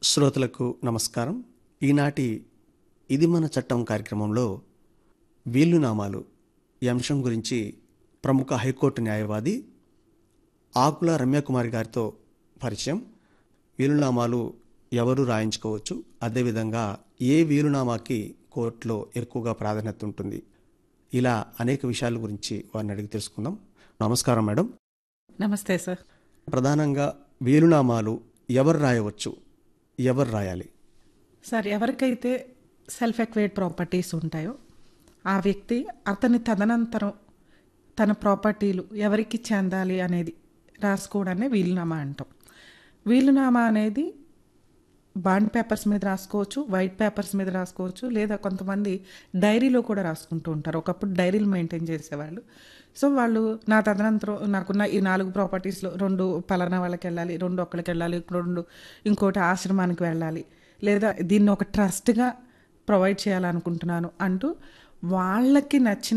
శ్రోతలకు నమస్కారం ఈనాటి ఇది మన చట్టం కార్యక్రమంలో వీలునామాలు ఈ అంశం గురించి ప్రముఖ హైకోర్టు న్యాయవాది ఆకుల రమ్యకుమారి గారితో పరిచయం వీలునామాలు ఎవరు రాయించుకోవచ్చు అదేవిధంగా ఏ వీలునామాకి కోర్టులో ఎక్కువగా ప్రాధాన్యత ఉంటుంది ఇలా అనేక విషయాల గురించి వారిని అడిగి తెలుసుకుందాం నమస్కారం మేడం నమస్తే సార్ ప్రధానంగా వీలునామాలు ఎవరు రాయవచ్చు ఎవరు రాయాలి సార్ ఎవరికైతే సెల్ఫ్ ఎక్వైడ్ ప్రాపర్టీస్ ఉంటాయో ఆ వ్యక్తి అతని తదనంతరం తన ప్రాపర్టీలు ఎవరికి చెందాలి అనేది రాసుకోవడాన్ని వీలునామా అంటాం వీలునామా అనేది బాండ్ పేపర్స్ మీద రాసుకోవచ్చు వైట్ పేపర్స్ మీద రాసుకోవచ్చు లేదా కొంతమంది డైరీలో కూడా రాసుకుంటూ ఉంటారు ఒకప్పుడు డైరీలు మెయింటైన్ చేసేవాళ్ళు సో వాళ్ళు నా తదనంతరం నాకున్న ఈ నాలుగు ప్రాపర్టీస్లో రెండు పలానా వాళ్ళకి వెళ్ళాలి రెండు ఒక్కడికి వెళ్ళాలి రెండు ఇంకోటి ఆశ్రమానికి వెళ్ళాలి లేదా దీన్ని ఒక ట్రస్ట్గా ప్రొవైడ్ చేయాలనుకుంటున్నాను అంటూ వాళ్ళకి నచ్చిన